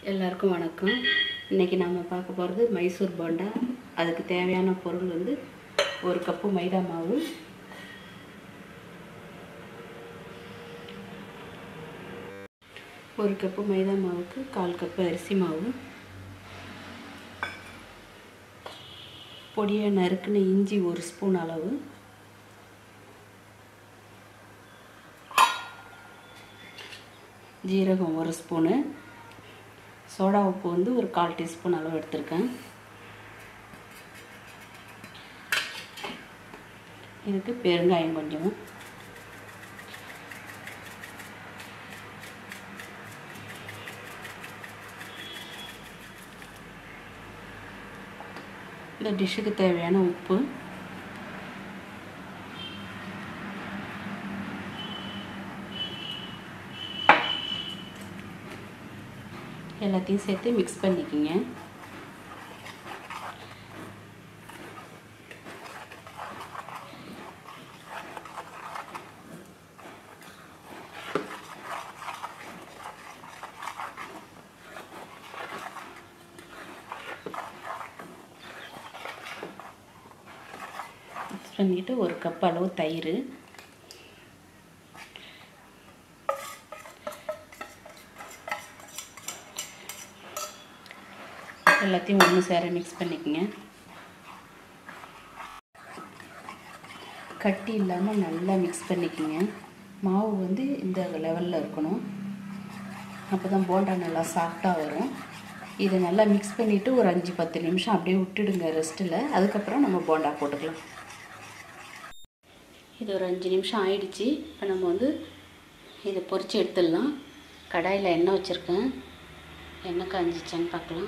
எல்லாருக்கும் வணக்கம் இன்றைக்கி நம்ம பார்க்க போகிறது மைசூர் போண்டா அதுக்கு தேவையான பொருள் வந்து ஒரு கப்பு மைதா மாவு ஒரு கப்பு மைதா மாவுக்கு கால் கப்பு அரிசி மாவு பொடியை நறுக்குன இஞ்சி ஒரு ஸ்பூன் அளவு ஜீரகம் ஒரு ஸ்பூனு சோடா உப்பு வந்து ஒரு கால் டீஸ்பூன் அளவு எடுத்திருக்கேன் இதுக்கு பெருங்காயம் கொஞ்சம் இந்த டிஷ்ஷுக்கு தேவையான உப்பு எல்லாத்தையும் சேர்த்து மிக்ஸ் பண்ணிக்கோங்க மிக்ஸ் பண்ணிவிட்டு ஒரு கப் அளவு தயிர் எல்லாத்தையும் ஒன்று சேர மிக்ஸ் பண்ணிக்கோங்க கட்டி இல்லாமல் நல்லா மிக்ஸ் பண்ணிக்கோங்க மாவு வந்து இந்த லெவலில் இருக்கணும் அப்போ தான் போண்டா நல்லா சாஃப்டாக வரும் இதை நல்லா மிக்ஸ் பண்ணிவிட்டு ஒரு அஞ்சு பத்து நிமிஷம் அப்படியே விட்டுடுங்க ரெஸ்ட்டில் அதுக்கப்புறம் நம்ம போண்டா போட்டுக்கலாம் இது ஒரு அஞ்சு நிமிஷம் ஆயிடுச்சு இப்போ நம்ம வந்து இதை பொரித்து எடுத்துடலாம் கடாயில் எண்ணெய் வச்சுருக்கேன் எண்ணெய் காஞ்சிச்சான்னு பார்க்கலாம்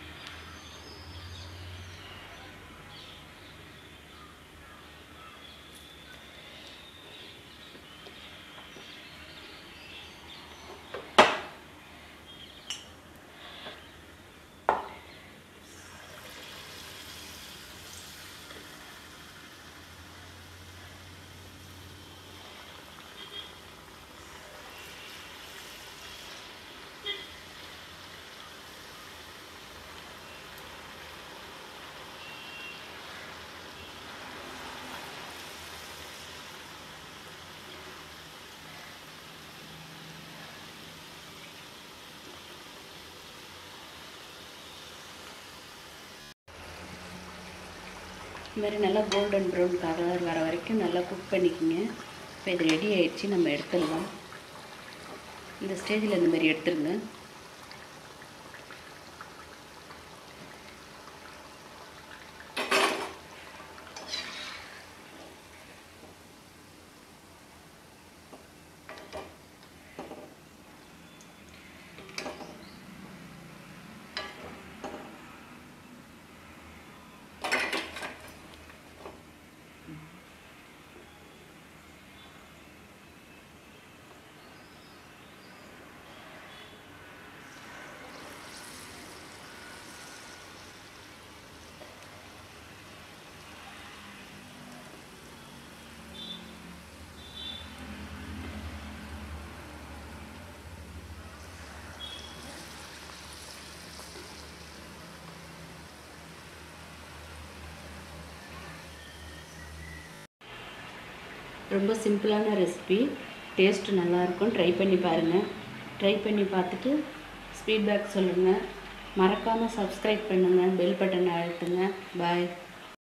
இது மாதிரி நல்லா கோல்டன் ப்ரௌன் கலர் வர வரைக்கும் நல்லா குக் பண்ணிக்கோங்க இப்போ இது ரெடி ஆயிடுச்சு நம்ம எடுத்துடலாம் இந்த ஸ்டேஜில் இந்த மாதிரி எடுத்துருங்க ரொம்ப சிம்பிளான ரெசிபி டேஸ்ட் நல்லாயிருக்கும் ட்ரை பண்ணி பாருங்கள் ட்ரை பண்ணி பார்த்துட்டு ஃபீட்பேக் சொல்லுங்கள் மறக்காமல் சப்ஸ்கிரைப் பண்ணுங்கள் பெல் பட்டனை அழுத்துங்க பாய்